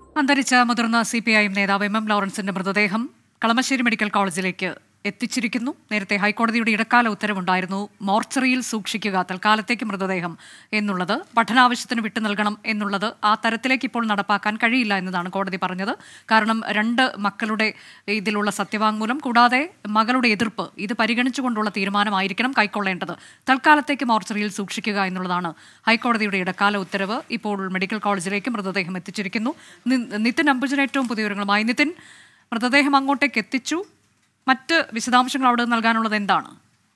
അന്തരിച്ച മുതിർന്ന C P I M നേതാവ് എം എം ലോറൻസിന്റെ മൃതദേഹം കളമശ്ശേരി മെഡിക്കൽ കോളേജിലേക്ക് എത്തിച്ചിരിക്കുന്നു നേരത്തെ ഹൈക്കോടതിയുടെ ഇടക്കാല ഉത്തരവുണ്ടായിരുന്നു മോർച്ചറിയിൽ സൂക്ഷിക്കുക തൽക്കാലത്തേക്ക് മൃതദേഹം എന്നുള്ളത് പഠനാവശ്യത്തിന് വിട്ടു നൽകണം എന്നുള്ളത് ആ തരത്തിലേക്ക് ഇപ്പോൾ നടപ്പാക്കാൻ കഴിയില്ല എന്നതാണ് കോടതി പറഞ്ഞത് കാരണം രണ്ട് മക്കളുടെ ഇതിലുള്ള സത്യവാങ്മൂലം കൂടാതെ മകളുടെ എതിർപ്പ് ഇത് പരിഗണിച്ചുകൊണ്ടുള്ള തീരുമാനമായിരിക്കണം കൈക്കൊള്ളേണ്ടത് തൽക്കാലത്തേക്ക് മോർച്ചറിയിൽ സൂക്ഷിക്കുക എന്നുള്ളതാണ് ഹൈക്കോടതിയുടെ ഇടക്കാല ഉത്തരവ് ഇപ്പോൾ മെഡിക്കൽ കോളേജിലേക്ക് മൃതദേഹം എത്തിച്ചിരിക്കുന്നു നി- നിതിൻ അംബുജൻ ഏറ്റവും പുതിയ വിവരങ്ങളുമായി നിതിൻ മൃതദേഹം അങ്ങോട്ടേക്ക് എത്തിച്ചു മറ്റ് വിശദാംശങ്ങൾ അവിടെ നൽകാനുള്ളത് എന്താണ്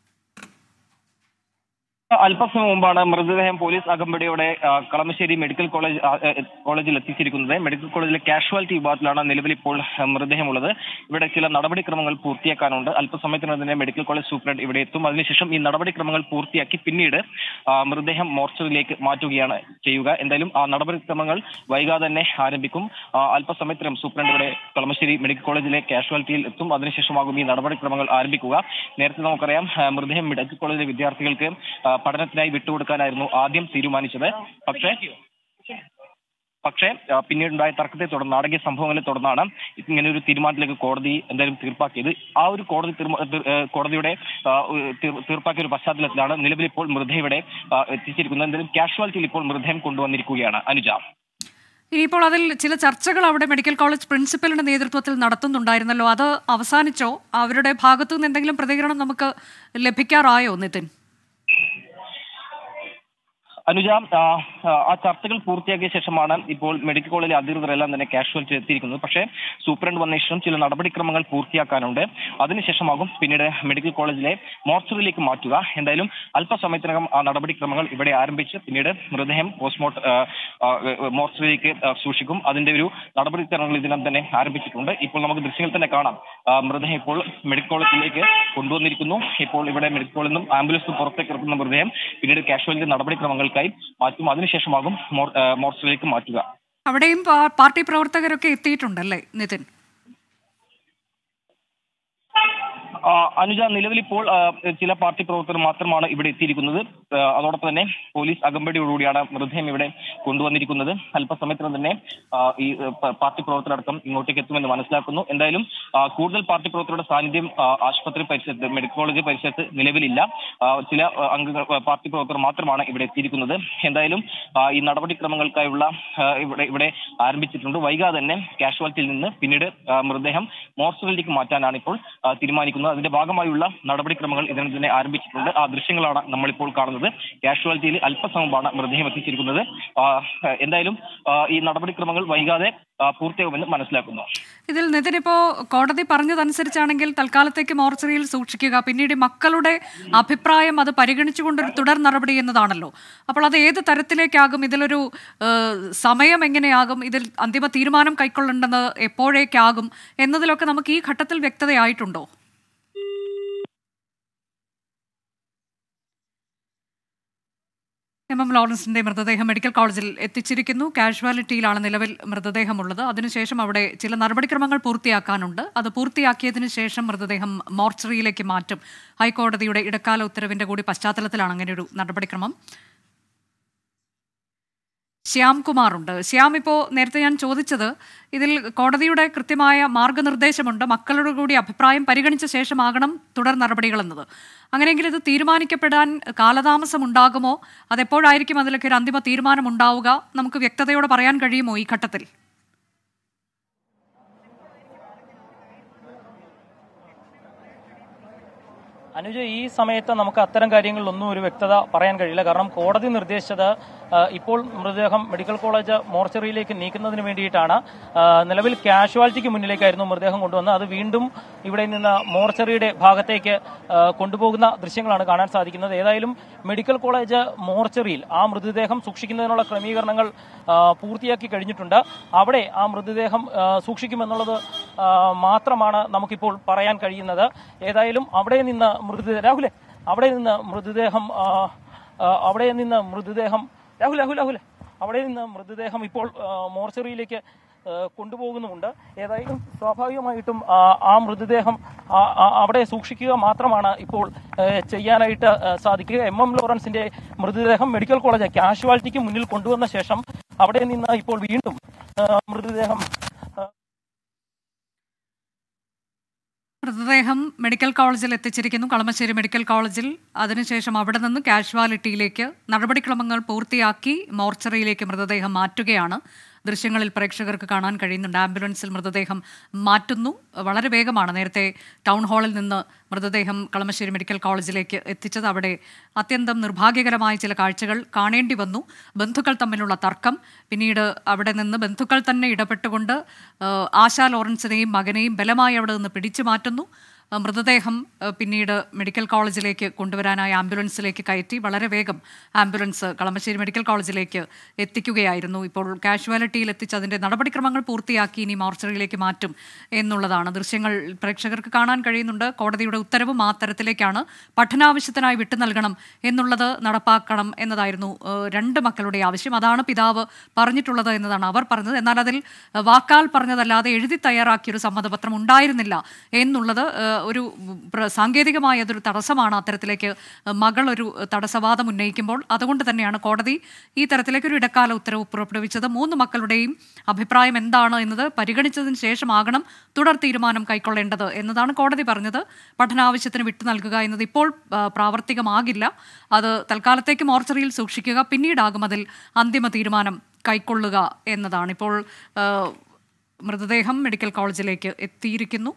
അല്പസമയം മുമ്പാണ് മൃതദേഹം പോലീസ് അകമ്പടിയോടെ ആ, കളമശ്ശേരി മെഡിക്കൽ കോളേജ് ആ, ഏ, കോളേജിൽ എത്തിച്ചിരിക്കുന്നത് മെഡിക്കൽ കോളേജിലെ കാഷ്വാലിറ്റി വിഭാഗത്തിലാണ് നിലവിൽ ഇപ്പോൾ ആ, മൃതദേഹമുള്ളത് ഇവിടെ ചില നടപടിക്രമങ്ങൾ പൂർത്തിയാക്കാനുണ്ട് അല്പസമയത്തിനകം തന്നെ മെഡിക്കൽ കോളേജ് സൂപ്രണ്ട് ഇവിടെ എത്തും അതിനുശേഷം ഈ നടപടിക്രമങ്ങൾ പൂർത്തിയാക്കി പിന്നീട് ആ, മൃതദേഹം മോർച്ചറിയിലേക്ക് മാറ്റുകയാണ് ചെയ്യുക എന്തായാലും ആ നടപടിക്രമങ്ങൾ വൈകാതെ തന്നെ ആരംഭിക്കും ആ, അല്പസമയത്തിനും സൂപ്രണ്ട് ഇവിടെ കളമശ്ശേരി മെഡിക്കൽ കോളേജിലെ കാഷ്വാലിറ്റിയിൽ എത്തും അതിനുശേഷമാകും ഈ നടപടിക്രമങ്ങൾ ആരംഭിക്കുക നേരത്തെ നമുക്കറിയാം ആ, മൃതദേഹം മെഡിക്കൽ കോളേജിലെ വിദ്യാർത്ഥികൾക്ക് ആ, പഠനത്തിനായി വിട്ടുകൊടുക്കാനായിരുന്നു ആദ്യം തീരുമാനിച്ചത് പക്ഷേ പക്ഷേ ആ, പിന്നീടുണ്ടായ തർക്കത്തെ തുടർന്ന് നാടകീയ സംഭവങ്ങളെ തുടർന്നാണ് ഇങ്ങനെ ഒരു തീരുമാനത്തിലേക്ക് കോടതി എന്തായാലും തീർപ്പാക്കിയത് ആ ഒരു കോടതി തീർമ- തീർ- ഏ, കോടതിയുടെ ആ, ഒരു തീർ- തീർപ്പാക്കിയ ഒരു പശ്ചാത്തലത്തിലാണ് നിലവിൽ ഇപ്പോൾ മൃതദേഹം ഇവിടെ ആ, എത്തിച്ചിരിക്കുന്നത് എന്തായാലും കാഷ്വാലിറ്റിയിൽ ഇപ്പോൾ മൃതദേഹം കൊണ്ടുവന്നിരിക്കുകയാണ് അനുജ ഇനിയിപ്പോൾ അതിൽ ചില ചർച്ചകൾ അവിടെ മെഡിക്കൽ കോളേജ് പ്രിൻസിപ്പലിന്റെ നേതൃത്വത്തിൽ നടത്തുന്നുണ്ടായിരുന്നല്ലോ അത് അവസാനിച്ചോ അവരുടെ ഭാഗത്തു നിന്ന് എന്തെങ്കിലും പ്രതികരണം നമുക്ക് ലഭിക്കാറായോ നിതിൻ അനുജ ആ, ആ, ആ ചർച്ചകൾ പൂർത്തിയാക്കിയ ശേഷമാണ് ഇപ്പോൾ മെഡിക്കൽ കോളേജിലെ അധികൃതരെല്ലാം തന്നെ കാഷ്വാലിറ്റി എത്തിയിരിക്കുന്നത് പക്ഷേ സൂപ്രണ്ട് വന്ന ശേഷം ചില നടപടിക്രമങ്ങൾ പൂർത്തിയാക്കാനുണ്ട് അതിനുശേഷമാകും പിന്നീട് മെഡിക്കൽ കോളേജിലെ മോർച്ചറിയിലേക്ക് മാറ്റുക എന്തായാലും അല്പസമയത്തിനകം ആ നടപടിക്രമങ്ങൾ ഇവിടെ ആരംഭിച്ച് പിന്നീട് മൃതദേഹം പോസ്റ്റ്മോർട്ടം മോർച്ചറിയിലേക്ക് ആ, സൂക്ഷിക്കും അതിന്റെ ഒരു നടപടിക്രമങ്ങൾ ഇതിനകം തന്നെ ആരംഭിച്ചിട്ടുണ്ട് ഇപ്പോൾ നമുക്ക് ദൃശ്യങ്ങൾ തന്നെ കാണാം ആ, മൃതദേഹം ഇപ്പോൾ മെഡിക്കൽ കോളേജിലേക്ക് കൊണ്ടുവന്നിരിക്കുന്നു ഇപ്പോൾ ഇവിടെ മെഡിക്കൽ കോളേജിൽ നിന്നും ആംബുലൻസ് പുറത്തേക്ക് ഇറക്കുന്ന മൃതദേഹം പിന്നീട് കാഷ്വാലിറ്റി നടപടിക്രമങ്ങൾക്കായി മാറ്റും അതിനുശേഷമാകും മോർ- ആ, മോർച്ചറിയിലേക്ക് മാറ്റുക അവിടെയും പാ- പാർട്ടി പ്രവർത്തകരൊക്കെ എത്തിയിട്ടുണ്ടല്ലേ നിതിൻ ആ, അനുജ നിലവിൽ ഇപ്പോൾ ആ, ചില പാർട്ടി പ്രവർത്തകർ മാത്രമാണ് ഇവിടെ എത്തിയിരിക്കുന്നത് ആ, അതോടൊപ്പം തന്നെ പോലീസ് അകമ്പടിയോടുകൂടിയാണ് മൃതദേഹം ഇവിടെ കൊണ്ടുവന്നിരിക്കുന്നത് അല്പസമയത്തിനും തന്നെ ആ, ഈ ആ, പ- പാർട്ടി പ്രവർത്തകരടക്കം ഇങ്ങോട്ടേക്ക് എത്തുമെന്ന് മനസ്സിലാക്കുന്നു എന്തായാലും ആ, കൂടുതൽ പാർട്ടി പ്രവർത്തകരുടെ സാന്നിധ്യം ആ, ആശുപത്രി പരിസരത്ത് മെഡിക്കൽ കോളേജ് പരിസരത്ത് നിലവിലില്ല ആ, ചില ആ, അംഗങ്ങൾ ആ, പാർട്ടി പ്രവർത്തകർ മാത്രമാണ് ഇവിടെ എത്തിയിരിക്കുന്നത് എന്തായാലും ആ, ഈ നടപടിക്രമങ്ങൾക്കായുള്ള ആ, ഇവിടെ ഇവിടെ ആരംഭിച്ചിട്ടുണ്ട് വൈകാതെ തന്നെ കാഷ്വാലിറ്റിയിൽ നിന്ന് പിന്നീട് ആ, മൃതദേഹം മോർച്ചറിയിലേക്ക് മാറ്റാനാണ് ഇപ്പോൾ ആ, തീരുമാനിക്കുന്നത് അതിന്റെ ഭാഗമായുള്ള നടപടിക്രമങ്ങൾ ഇതിനകം തന്നെ ആരംഭിച്ചിട്ടുണ്ട് ആ ദൃശ്യങ്ങളാണ് നമ്മളിപ്പോൾ കാണുന്നത് കാഷ്വാലിറ്റിയിൽ അല്പസമയമാണ് മൃതദേഹം എത്തിച്ചിരിക്കുന്നത് ആ, എന്തായാലും ആ, ഈ നടപടിക്രമങ്ങൾ വൈകാതെ ആ, പൂർത്തിയാകുമെന്ന് മനസ്സിലാക്കുന്നു ഇതിൽ നിതിൻ ഇപ്പോ കോടതി പറഞ്ഞതനുസരിച്ചാണെങ്കിൽ തൽക്കാലത്തേക്ക് മോർച്ചറിയിൽ സൂക്ഷിക്കുക പിന്നീട് ഈ മക്കളുടെ അഭിപ്രായം അത് പരിഗണിച്ചുകൊണ്ടൊരു തുടർ നടപടി എന്നതാണല്ലോ അപ്പോൾ അത് ഏത് തരത്തിലേക്കാകും ഇതിലൊരു ഏഹ്, സമയം എങ്ങനെയാകും ഇതിൽ അന്തിമ തീരുമാനം കൈക്കൊള്ളേണ്ടെന്ന് എപ്പോഴേക്കാകും എന്നതിലൊക്കെ നമുക്ക് ഈ ഘട്ടത്തിൽ വ്യക്തതയായിട്ടുണ്ടോ എം എം ലോറൻസിന്റെ മൃതദേഹം മെഡിക്കൽ കോളേജിൽ എത്തിച്ചിരിക്കുന്നു കാഷ്വാലിറ്റിയിലാണ് നിലവിൽ മൃതദേഹമുള്ളത് അതിനുശേഷം അവിടെ ചില നടപടിക്രമങ്ങൾ പൂർത്തിയാക്കാനുണ്ട് അത് പൂർത്തിയാക്കിയതിനു ശേഷം മൃതദേഹം മോർച്ചറിയിലേക്ക് മാറ്റും ഹൈക്കോടതിയുടെ ഇടക്കാല ഉത്തരവിന്റെ കൂടി പശ്ചാത്തലത്തിലാണ് അങ്ങനെ ഒരു നടപടിക്രമം ശ്യാം കുമാറുണ്ട് ശ്യാം ഇപ്പോൾ നേരത്തെ ഞാൻ ചോദിച്ചത് ഇതിൽ കോടതിയുടെ കൃത്യമായ മാർഗനിർദ്ദേശമുണ്ട് മക്കളുടെ കൂടി അഭിപ്രായം പരിഗണിച്ച ശേഷമാകണം തുടർ നടപടികൾ എന്നത് അങ്ങനെയെങ്കിൽ ഇത് തീരുമാനിക്കപ്പെടാൻ കാലതാമസം ഉണ്ടാകുമോ അതെപ്പോഴായിരിക്കും അതിലൊക്കെ ഒരു അന്തിമ തീരുമാനം ഉണ്ടാവുക നമുക്ക് വ്യക്തതയോടെ പറയാൻ കഴിയുമോ ഈ ഘട്ടത്തിൽ അനുജ ഈ സമയത്ത് നമുക്ക് അത്തരം കാര്യങ്ങളിലൊന്നും ഒരു വ്യക്തത പറയാൻ കഴിയില്ല കാരണം കോടതി നിർദ്ദേശിച്ചത് ആ, ഇപ്പോൾ മൃതദേഹം മെഡിക്കൽ കോളേജ് മോർച്ചറിയിലേക്ക് നീക്കുന്നതിന് വേണ്ടിയിട്ടാണ് ആ, നിലവിൽ കാഷ്വാലിറ്റിക്ക് മുന്നിലേക്കായിരുന്നു മൃതദേഹം കൊണ്ടുവന്നത് അത് വീണ്ടും ഇവിടെ നിന്ന് മോർച്ചറിയുടെ ഭാഗത്തേക്ക് ആ, കൊണ്ടുപോകുന്ന ദൃശ്യങ്ങളാണ് കാണാൻ സാധിക്കുന്നത് ഏതായാലും മെഡിക്കൽ കോളേജ് മോർച്ചറിയിൽ ആ മൃതദേഹം സൂക്ഷിക്കുന്നതിനുള്ള ക്രമീകരണങ്ങൾ ആ, പൂർത്തിയാക്കി കഴിഞ്ഞിട്ടുണ്ട് അവിടെ ആ മൃതദേഹം ആ, സൂക്ഷിക്കുമെന്നുള്ളത് ആ, മാത്രമാണ് നമുക്കിപ്പോൾ പറയാൻ കഴിയുന്നത് ഏതായാലും അവിടെ നിന്ന് മൃതദേഹം രാഹുലെ അവിടെ നിന്ന് മൃതദേഹം ആ, ആ, അവിടെ നിന്ന് മൃതദേഹം രാഹുൽ രാഹുൽ രാഹുൽ അവിടെ നിന്ന് മൃതദേഹം ഇപ്പോൾ ആ, മോർച്ചറിയിലേക്ക് ആ, കൊണ്ടുപോകുന്നുമുണ്ട് ഏതായാലും സ്വാഭാവികമായിട്ടും ആ, ആ മൃതദേഹം ആ, ആ, അവിടെ സൂക്ഷിക്കുക മാത്രമാണ് ഇപ്പോൾ ആ, ചെയ്യാനായിട്ട് ആ, സാധിക്കുക എം എം ലോറൻസിന്റെ മൃതദേഹം മെഡിക്കൽ കോളേജ് കാഷ്വാലിറ്റിക്ക് മുന്നിൽ കൊണ്ടുവന്ന ശേഷം അവിടെ നിന്ന് ഇപ്പോൾ വീണ്ടും ആ, മൃതദേഹം ആ, മൃതദേഹം മെഡിക്കൽ കോളേജിൽ എത്തിച്ചിരിക്കുന്നു കളമശ്ശേരി മെഡിക്കൽ കോളേജിൽ അതിനുശേഷം അവിടെ നിന്ന് കാഷ്വാലിറ്റിയിലേക്ക് നടപടിക്രമങ്ങൾ പൂർത്തിയാക്കി മോർച്ചറിയിലേക്ക് മൃതദേഹം മാറ്റുകയാണ് ദൃശ്യങ്ങളിൽ പ്രേക്ഷകർക്ക് കാണാൻ കഴിയുന്നുണ്ട് ആംബുലൻസിൽ മൃതദേഹം മാറ്റുന്നു വളരെ വേഗമാണ് നേരത്തെ ടൗൺ ഹാളിൽ നിന്ന് മൃതദേഹം കളമശ്ശേരി മെഡിക്കൽ കോളേജിലേക്ക് എത്തിച്ചത് അവിടെ അത്യന്തം നിർഭാഗ്യകരമായ ചില കാഴ്ചകൾ കാണേണ്ടി വന്നു ബന്ധുക്കൾ തമ്മിലുള്ള തർക്കം പിന്നീട് അവിടെ നിന്ന് ബന്ധുക്കൾ തന്നെ ഇടപെട്ടുകൊണ്ട് ആ, ആശാ ലോറൻസിനെയും മകനെയും ബലമായി അവിടെ നിന്ന് പിടിച്ചു മാറ്റുന്നു ആ, മൃതദേഹം ആ, പിന്നീട് മെഡിക്കൽ കോളേജിലേക്ക് കൊണ്ടുവരാനായി ആംബുലൻസിലേക്ക് കയറ്റി വളരെ വേഗം ആംബുലൻസ് കളമശ്ശേരി മെഡിക്കൽ കോളേജിലേക്ക് എത്തിക്കുകയായിരുന്നു ഇപ്പോൾ കാഷ്വാലിറ്റിയിൽ എത്തിച്ച് അതിന്റെ നടപടിക്രമങ്ങൾ പൂർത്തിയാക്കി ഇനി മോർച്ചറിയിലേക്ക് മാറ്റും എന്നുള്ളതാണ് ദൃശ്യങ്ങൾ പ്രേക്ഷകർക്ക് കാണാൻ കഴിയുന്നുണ്ട് കോടതിയുടെ ഉത്തരവും ആ തരത്തിലേക്കാണ് പഠനാവശ്യത്തിനായി വിട്ടു നൽകണം എന്നുള്ളത് നടപ്പാക്കണം എന്നതായിരുന്നു ഏഹ്, രണ്ട് മക്കളുടെ ആവശ്യം അതാണ് പിതാവ് പറഞ്ഞിട്ടുള്ളത് എന്നതാണ് അവർ പറഞ്ഞത് എന്നാൽ അതിൽ ഏഹ്, വാക്കാൽ പറഞ്ഞതല്ലാതെ എഴുതി തയ്യാറാക്കിയ ഒരു സമ്മതപത്രം ഉണ്ടായിരുന്നില്ല എന്നുള്ളത് ഏഹ്, ഒരു പ്ര- സാങ്കേതികമായ അതൊരു തടസ്സമാണ് അത്തരത്തിലേക്ക് മകൾ ഒരു തടസ്സവാദം ഉന്നയിക്കുമ്പോൾ അതുകൊണ്ട് തന്നെയാണ് കോടതി ഈ തരത്തിലേക്ക് ഒരു ഇടക്കാല ഉത്തരവ് പുറപ്പെടുവിച്ചത് മൂന്ന് മക്കളുടെയും അഭിപ്രായം എന്താണ് എന്നത് പരിഗണിച്ചതിന് ശേഷമാകണം തുടർ തീരുമാനം കൈക്കൊള്ളേണ്ടത് എന്നതാണ് കോടതി പറഞ്ഞത് പഠനാവശ്യത്തിന് വിട്ടു നൽകുക എന്നത് ഇപ്പോൾ ആ, പ്രാവർത്തികമാകില്ല അത് തൽക്കാലത്തേക്ക് മോർച്ചറിയിൽ സൂക്ഷിക്കുക പിന്നീടാകും അതിൽ അന്തിമ തീരുമാനം കൈക്കൊള്ളുക എന്നതാണ് ഇപ്പോൾ ആ, മൃതദേഹം മെഡിക്കൽ കോളേജിലേക്ക് എത്തിയിരിക്കുന്നു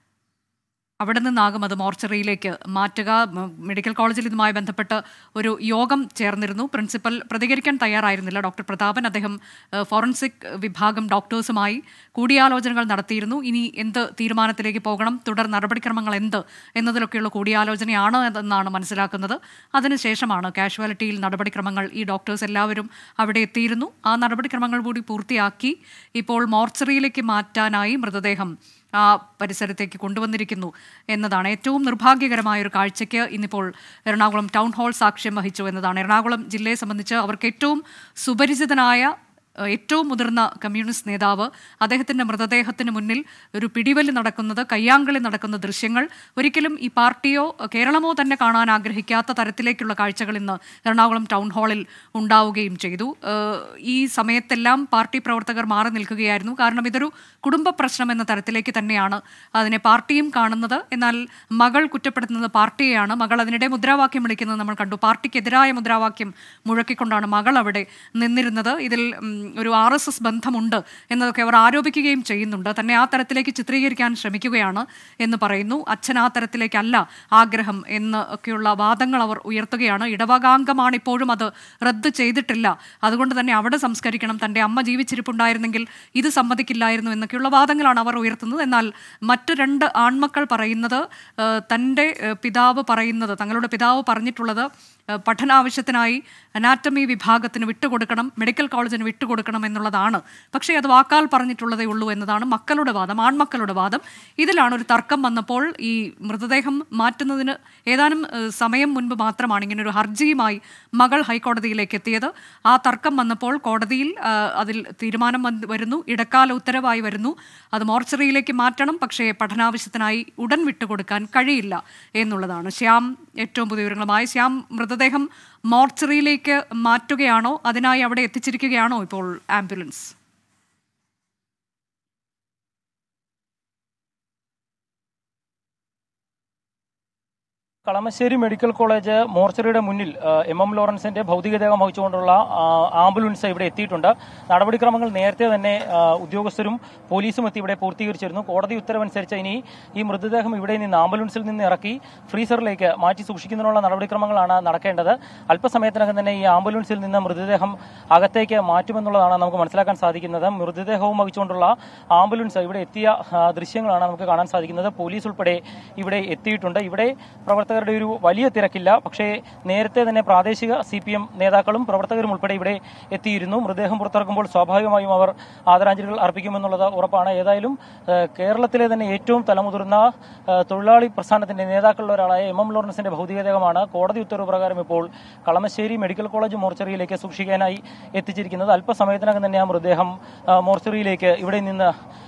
അവിടെ നിന്നാകും അത് മോർച്ചറിയിലേക്ക് മാറ്റുക മ- മെഡിക്കൽ കോളേജിൽ ഇതുമായി ബന്ധപ്പെട്ട് ഒരു യോഗം ചേർന്നിരുന്നു പ്രിൻസിപ്പൽ പ്രതികരിക്കാൻ തയ്യാറായിരുന്നില്ല ഡോക്ടർ പ്രതാപൻ അദ്ദേഹം ഏഹ്, ഫോറൻസിക് വിഭാഗം ഡോക്ടേഴ്സുമായി കൂടിയാലോചനകൾ നടത്തിയിരുന്നു ഇനി എന്ത് തീരുമാനത്തിലേക്ക് പോകണം തുടർ നടപടിക്രമങ്ങൾ എന്ത് എന്നതിലൊക്കെയുള്ള കൂടിയാലോചനയാണ് എന്നാണ് മനസ്സിലാക്കുന്നത് അതിനുശേഷമാണ് കാഷ്വാലിറ്റിയിൽ നടപടിക്രമങ്ങൾ ഈ ഡോക്ടേഴ്സ് എല്ലാവരും അവിടെ എത്തിയിരുന്നു ആ നടപടിക്രമങ്ങൾ കൂടി പൂർത്തിയാക്കി ഇപ്പോൾ മോർച്ചറിയിലേക്ക് മാറ്റാനായി മൃതദേഹം ആ പരിസരത്തേക്ക് കൊണ്ടുവന്നിരിക്കുന്നു എന്നതാണ് ഏറ്റവും നിർഭാഗ്യകരമായ ഒരു കാഴ്ചയ്ക്ക് ഇന്നിപ്പോൾ എറണാകുളം ടൗൺ ഹാൾ സാക്ഷ്യം വഹിച്ചു എന്നതാണ് എറണാകുളം ജില്ലയെ സംബന്ധിച്ച് അവർക്ക് ഏറ്റവും സുപരിചിതനായ ഏഹ്, ഏറ്റവും മുതിർന്ന കമ്മ്യൂണിസ്റ്റ് നേതാവ് അദ്ദേഹത്തിന്റെ മൃതദേഹത്തിന് മുന്നിൽ ഒരു പിടിവലി നടക്കുന്നത് കയ്യാങ്കളി നടക്കുന്ന ദൃശ്യങ്ങൾ ഒരിക്കലും ഈ പാർട്ടിയോ ഏഹ്, കേരളമോ തന്നെ കാണാൻ ആഗ്രഹിക്കാത്ത തരത്തിലേക്കുള്ള കാഴ്ചകൾ ഇന്ന് എറണാകുളം ടൗൺ ഹാളിൽ ഉണ്ടാവുകയും ചെയ്തു ഏഹ്, ഈ സമയത്തെല്ലാം പാർട്ടി പ്രവർത്തകർ മാറി നിൽക്കുകയായിരുന്നു കാരണം ഇതൊരു കുടുംബ പ്രശ്നം എന്ന തരത്തിലേക്ക് തന്നെയാണ് അതിനെ പാർട്ടിയും കാണുന്നത് എന്നാൽ മകൾ കുറ്റപ്പെടുത്തുന്നത് പാർട്ടിയെയാണ് മകൾ അതിനിടെ മുദ്രാവാക്യം വിളിക്കുന്നത് നമ്മൾ കണ്ടു പാർട്ടിക്കെതിരായ മുദ്രാവാക്യം മുഴക്കിക്കൊണ്ടാണ് മകൾ അവിടെ നിന്നിരുന്നത് ഇതിൽ ഉം, ഒരു ആർ എസ് എസ് ബന്ധമുണ്ട് എന്നതൊക്കെ അവർ ആരോപിക്കുകയും ചെയ്യുന്നുണ്ട് തന്നെ ആ തരത്തിലേക്ക് ചിത്രീകരിക്കാൻ ശ്രമിക്കുകയാണ് എന്ന് പറയുന്നു അച്ഛൻ ആ തരത്തിലേക്കല്ല ആഗ്രഹം എന്ന് ഒക്കെയുള്ള വാദങ്ങൾ അവർ ഉയർത്തുകയാണ് ഇടവകാംഗമാണ് ഇപ്പോഴും അത് റദ്ദ് ചെയ്തിട്ടില്ല അതുകൊണ്ട് തന്നെ അവിടെ സംസ്കരിക്കണം തൻ്റെ അമ്മ ജീവിച്ചിരിപ്പുണ്ടായിരുന്നെങ്കിൽ ഇത് സമ്മതിക്കില്ലായിരുന്നു എന്നൊക്കെയുള്ള വാദങ്ങളാണ് അവർ ഉയർത്തുന്നത് എന്നാൽ മറ്റു രണ്ട് ആൺമക്കൾ പറയുന്നത് ഏഹ്, തൻ്റെ ഏഹ്, പിതാവ് പറയുന്നത് തങ്ങളുടെ പിതാവ് പറഞ്ഞിട്ടുള്ളത് ഏഹ്, പഠനാവശ്യത്തിനായി അനാറ്റമി വിഭാഗത്തിന് വിട്ടുകൊടുക്കണം മെഡിക്കൽ കോളേജിന് വിട്ടുകൊടുക്കണം എന്നുള്ളതാണ് പക്ഷേ അത് വാക്കാൽ പറഞ്ഞിട്ടുള്ളതേ ഉള്ളൂ എന്നതാണ് മക്കളുടെ വാദം ആൺമക്കളുടെ വാദം ഇതിലാണ് ഒരു തർക്കം വന്നപ്പോൾ ഈ മൃതദേഹം മാറ്റുന്നതിന് ഏതാനും ഏഹ്, സമയം മുൻപ് മാത്രമാണ് ഇങ്ങനെ ഒരു ഹർജിയുമായി മകൾ ഹൈക്കോടതിയിലേക്ക് എത്തിയത് ആ തർക്കം വന്നപ്പോൾ കോടതിയിൽ ആ, അതിൽ തീരുമാനം വന്ന് വരുന്നു ഇടക്കാല ഉത്തരവായി വരുന്നു അത് മോർച്ചറിയിലേക്ക് മാറ്റണം പക്ഷേ പഠനാവശ്യത്തിനായി ഉടൻ വിട്ടുകൊടുക്കാൻ കഴിയില്ല എന്നുള്ളതാണ് ശ്യാം ഏറ്റവും പുതിയ വിവരങ്ങളുമായി ശ്യാം മൃതദേഹം മോർച്ചറിയിലേക്ക് മാറ്റുകയാണോ അതിനായി അവിടെ എത്തിച്ചിരിക്കുകയാണോ ഇപ്പോൾ ആംബുലൻസ് കളമശ്ശേരി മെഡിക്കൽ കോളേജ് മോർച്ചറിയുടെ മുന്നിൽ ആ, എം എം ലോറൻസിന്റെ ഭൗതികദേഹം വഹിച്ചുകൊണ്ടുള്ള ആ, ആംബുലൻസ് ഇവിടെ എത്തിയിട്ടുണ്ട് നടപടിക്രമങ്ങൾ നേരത്തെ തന്നെ ആ, ഉദ്യോഗസ്ഥരും പോലീസും എത്തി ഇവിടെ പൂർത്തീകരിച്ചിരുന്നു കോടതി ഉത്തരവനുസരിച്ച് ഇനി ഈ മൃതദേഹം ഇവിടെ നിന്ന് ആംബുലൻസിൽ നിന്ന് ഇറക്കി ഫ്രീസറിലേക്ക് മാറ്റി സൂക്ഷിക്കുന്നതിനുള്ള നടപടിക്രമങ്ങളാണ് നടക്കേണ്ടത് അല്പസമയത്തിനകം തന്നെ ഈ ആംബുലൻസിൽ നിന്ന് മൃതദേഹം അകത്തേക്ക് മാറ്റുമെന്നുള്ളതാണ് നമുക്ക് മനസ്സിലാക്കാൻ സാധിക്കുന്നത് മൃതദേഹവും വഹിച്ചുകൊണ്ടുള്ള ആംബുലൻസ് ഇവിടെ എത്തിയ ആ, ദൃശ്യങ്ങളാണ് നമുക്ക് കാണാൻ സാധിക്കുന്നത് പോലീസ് ഉൾപ്പെടെ ഇവിടെ എത്തിയിട്ടുണ്ട് ഇവിടെ പ്രവർത്തകരുടെ ഒരു വലിയ തിരക്കില്ല പക്ഷേ നേരത്തെ തന്നെ പ്രാദേശിക സി പി എം നേതാക്കളും പ്രവർത്തകരും ഉൾപ്പെടെ ഇവിടെ എത്തിയിരുന്നു മൃതദേഹം പുറത്തിറക്കുമ്പോൾ സ്വാഭാവികമായും അവർ ആദരാഞ്ജലികൾ അർപ്പിക്കുമെന്നുള്ളത് ഉറപ്പാണ് ഏതായാലും ഏഹ്, കേരളത്തിലെ തന്നെ ഏറ്റവും തലമുതിർന്ന ഏഹ്, തൊഴിലാളി പ്രസ്ഥാനത്തിന്റെ നേതാക്കളിൽ ഒരാളായ എം എം ലോറൻസിന്റെ ഭൗതികദേഹമാണ് കോടതി ഉത്തരവ് പ്രകാരം ഇപ്പോൾ കളമശ്ശേരി മെഡിക്കൽ കോളേജ് മോർച്ചറിയിലേക്ക് സൂക്ഷിക്കാനായി എത്തിച്ചിരിക്കുന്നത് അല്പസമയത്തിനകം തന്നെ ആ മൃതദേഹം ആ, മോർച്ചറിയിലേക്ക് ഇവിടെ നിന്ന്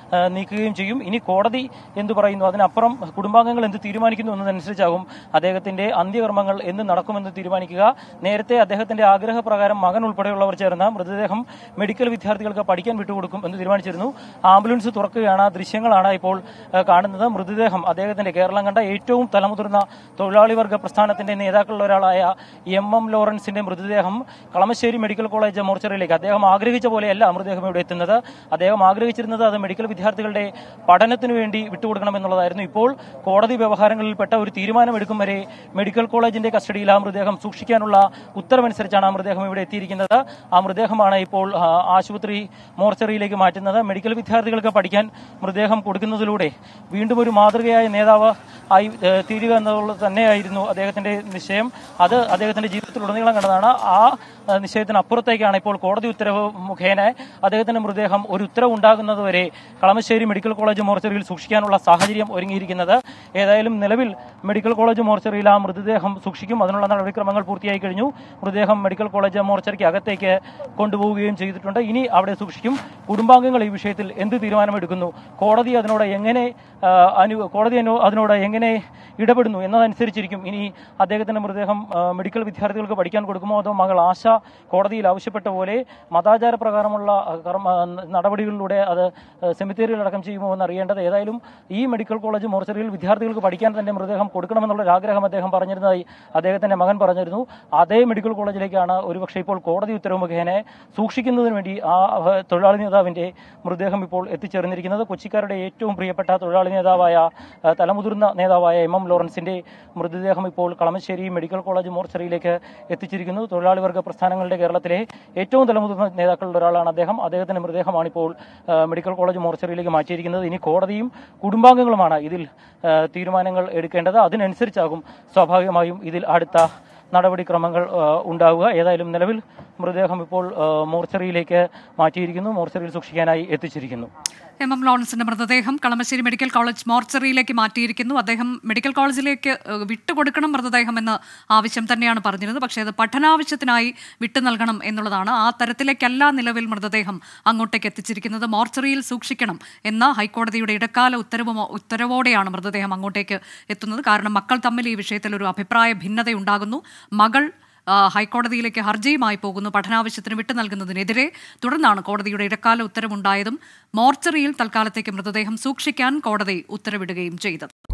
ആ, നീക്കുകയും ചെയ്യും ഇനി കോടതി എന്ത് പറയുന്നു അതിനപ്പുറം കുടുംബാംഗങ്ങൾ എന്ത് തീരുമാനിക്കുന്നു എന്നതനുസരിച്ചാകും അദ്ദേഹത്തിന്റെ അന്ത്യകർമ്മങ്ങൾ എന്ന് നടക്കുമെന്ന് തീരുമാനിക്കുക നേരത്തെ അദ്ദേഹത്തിന്റെ ആഗ്രഹപ്രകാരം മകൻ ഉൾപ്പെടെയുള്ളവർ ചേർന്ന് മൃതദേഹം മെഡിക്കൽ വിദ്യാർത്ഥികൾക്ക് പഠിക്കാൻ വിട്ടുകൊടുക്കും എന്ന് തീരുമാനിച്ചിരുന്നു ആംബുലൻസ് തുറക്കുകയാണ് ആ ദൃശ്യങ്ങളാണ് ഇപ്പോൾ ആ, കാണുന്നത് മൃതദേഹം അദ്ദേഹത്തിന്റെ കേരളം കണ്ട ഏറ്റവും തലമുതിർന്ന തൊഴിലാളി വർഗ പ്രസ്ഥാനത്തിന്റെ നേതാക്കളിൽ ഒരാളായ എം എം ലോറൻസിന്റെ മൃതദേഹം കളമശ്ശേരി മെഡിക്കൽ കോളേജ് മോർച്ചറിയിലേക്ക് അദ്ദേഹം ആഗ്രഹിച്ച പോലെയല്ല മൃതദേഹം ഇവിടെ എത്തുന്നത് അദ്ദേഹം ആഗ്രഹിച്ചിരുന്നത് അത് മെഡിക്കൽ വിദ്യാർത്ഥികളുടെ പഠനത്തിനു വേണ്ടി വിട്ടുകൊടുക്കണമെന്നുള്ളതായിരുന്നു ഇപ്പോൾ കോടതി വ്യവഹാരങ്ങളിൽപ്പെട്ട ഒരു തീരുമാനമെടുക്കും വരെ മെഡിക്കൽ കോളേജിന്റെ കസ്റ്റഡിയിൽ ആ മൃതദേഹം സൂക്ഷിക്കാനുള്ള ഉത്തരവനുസരിച്ചാണ് ആ മൃതദേഹം ഇവിടെ എത്തിയിരിക്കുന്നത് ആ മൃതദേഹമാണ് ഇപ്പോൾ ആ, ആശുപത്രി മോർച്ചറിയിലേക്ക് മാറ്റുന്നത് മെഡിക്കൽ വിദ്യാർത്ഥികൾക്ക് പഠിക്കാൻ മൃതദേഹം കൊടുക്കുന്നതിലൂടെ വീണ്ടും ഒരു മാതൃകയായ നേതാവ് ആയി ഏ, തീരുക എന്നുള്ളത് തന്നെയായിരുന്നു അദ്ദേഹത്തിന്റെ നിശ്ചയം അത് അദ്ദേഹത്തിന്റെ ജീവിതത്തിലുടനീളം കണ്ടതാണ് ആ ആ, നിശ്ചയത്തിനപ്പുറത്തേക്കാണ് ഇപ്പോൾ കോടതി ഉത്തരവ് മുഖേന അദ്ദേഹത്തിന്റെ മൃതദേഹം ഒരു ഉത്തരവ് ഉണ്ടാകുന്നതുവരെ കളമശ്ശേരി മെഡിക്കൽ കോളേജ് മോർച്ചറിയിൽ സൂക്ഷിക്കാനുള്ള സാഹചര്യം ഒരുങ്ങിയിരിക്കുന്നത് ഏതായാലും നിലവിൽ മെഡിക്കൽ കോളേജ് മോർച്ചറിയിൽ ആ മൃതദേഹം സൂക്ഷിക്കും അതിനുള്ള നടപടിക്രമങ്ങൾ പൂർത്തിയായി കഴിഞ്ഞു മൃതദേഹം മെഡിക്കൽ കോളേജ് മോർച്ചറിക്ക് അകത്തേക്ക് കൊണ്ടുപോവുകയും ചെയ്തിട്ടുണ്ട് ഇനി അവിടെ സൂക്ഷിക്കും കുടുംബാംഗങ്ങൾ ഈ വിഷയത്തിൽ എന്ത് തീരുമാനമെടുക്കുന്നു കോടതി അതിനോട് എങ്ങനെ ആ, അനു കോടതി അനു- അതിനോട് എങ്ങനെ ഇടപെടുന്നു എന്നതനുസരിച്ചിരിക്കും ഇനി അദ്ദേഹത്തിന്റെ മൃതദേഹം ആ, മെഡിക്കൽ വിദ്യാർത്ഥികൾക്ക് പഠിക്കാൻ കൊടുക്കുമോ അതോ മകൾ ആശ കോടതിയിൽ ആവശ്യപ്പെട്ട പോലെ മതാചാര പ്രകാരമുള്ള ആ, കർമ്മ ആ, നടപടികളിലൂടെ അത് സെമിത്തേരിയിൽ അടക്കം ചെയ്യുമോ എന്ന് അറിയേണ്ടത് ഏതായാലും ഈ മെഡിക്കൽ കോളേജ് മോർച്ചറിയിൽ വിദ്യാർത്ഥികൾക്ക് പഠിക്കാൻ തന്റെ മൃതദേഹം കൊടുക്കണമെന്നുള്ള ഒരു ആഗ്രഹം അദ്ദേഹം പറഞ്ഞിരുന്നതായി അദ്ദേഹത്തിന്റെ മകൻ പറഞ്ഞിരുന്നു അതേ മെഡിക്കൽ കോളേജിലേക്കാണ് ഒരുപക്ഷെ ഇപ്പോൾ കോടതി ഉത്തരവ് മുഖേന സൂക്ഷിക്കുന്നതിന് വേണ്ടി ആ ആ, തൊഴിലാളി നേതാവിന്റെ മൃതദേഹം ഇപ്പോൾ എത്തിച്ചേർന്നിരിക്കുന്നത് കൊച്ചിക്കാരുടെ ഏറ്റവും പ്രിയപ്പെട്ട തൊഴിലാളി നേതാവായ ആ, തലമുതിർന്ന നേതാവായ എം എം ലോറൻസിന്റെ മൃതദേഹം ഇപ്പോൾ കളമശ്ശേരി മെഡിക്കൽ കോളേജ് മോർച്ചറിയിലേക്ക് എത്തിച്ചിരിക്കുന്നു തൊഴിലാളി വർഗ പ്രസ്ഥാനങ്ങളുടെ കേരളത്തിലെ ഏറ്റവും തലമുതിർന്ന നേതാക്കളിൽ ഒരാളാണ് അദ്ദേഹം അദ്ദേഹത്തിന്റെ മൃതദേഹമാണ് ഇപ്പോൾ ആ, മെഡിക്കൽ കോളേജ് മോർച്ചറിയിലേക്ക് മാറ്റിയിരിക്കുന്നത് ഇനി കോടതിയും കുടുംബാംഗങ്ങളുമാണ് ഇതിൽ ആ, തീരുമാനങ്ങൾ എടുക്കേണ്ടത് അതിനനുസരിച്ചാകും സ്വാഭാവികമായും ഇതിൽ അടുത്ത നടപടിക്രമങ്ങൾ ആ, ഉണ്ടാവുക ഏതായാലും നിലവിൽ മൃതദേഹം ഇപ്പോൾ ആ, മോർച്ചറിയിലേക്ക് മാറ്റിയിരിക്കുന്നു മോർച്ചറിയിൽ സൂക്ഷിക്കാനായി എത്തിച്ചിരിക്കുന്നു എം എം ലോറൻസിന്റെ മൃതദേഹം കളമശ്ശേരി മെഡിക്കൽ കോളേജ് മോർച്ചറിയിലേക്ക് മാറ്റിയിരിക്കുന്നു അദ്ദേഹം മെഡിക്കൽ കോളേജിലേക്ക് ഏഹ്, വിട്ടുകൊടുക്കണം മൃതദേഹം എന്ന ആവശ്യം തന്നെയാണ് പറഞ്ഞിരുന്നത് പക്ഷേ അത് പഠനാവശ്യത്തിനായി വിട്ടു നൽകണം എന്നുള്ളതാണ് ആ തരത്തിലേക്കല്ല നിലവിൽ മൃതദേഹം അങ്ങോട്ടേക്ക് എത്തിച്ചിരിക്കുന്നത് മോർച്ചറിയിൽ സൂക്ഷിക്കണം എന്ന ഹൈക്കോടതിയുടെ ഇടക്കാല ഉത്തരവ് ഉത്തരവോടെയാണ് മൃതദേഹം അങ്ങോട്ടേക്ക് എത്തുന്നത് കാരണം മക്കൾ തമ്മിൽ ഈ വിഷയത്തിൽ ഒരു അഭിപ്രായ ഭിന്നതയുണ്ടാകുന്നു മകൾ ആ, ഹൈക്കോടതിയിലേക്ക് ഹർജിയുമായി പോകുന്നു പഠനാവശ്യത്തിന് വിട്ടു നൽകുന്നതിനെതിരെ തുടർന്നാണ് കോടതിയുടെ ഇടക്കാല ഉത്തരവുണ്ടായതും മോർച്ചറിയിൽ തൽക്കാലത്തേക്ക് മൃതദേഹം സൂക്ഷിക്കാൻ കോടതി ഉത്തരവിടുകയും ചെയ്തത്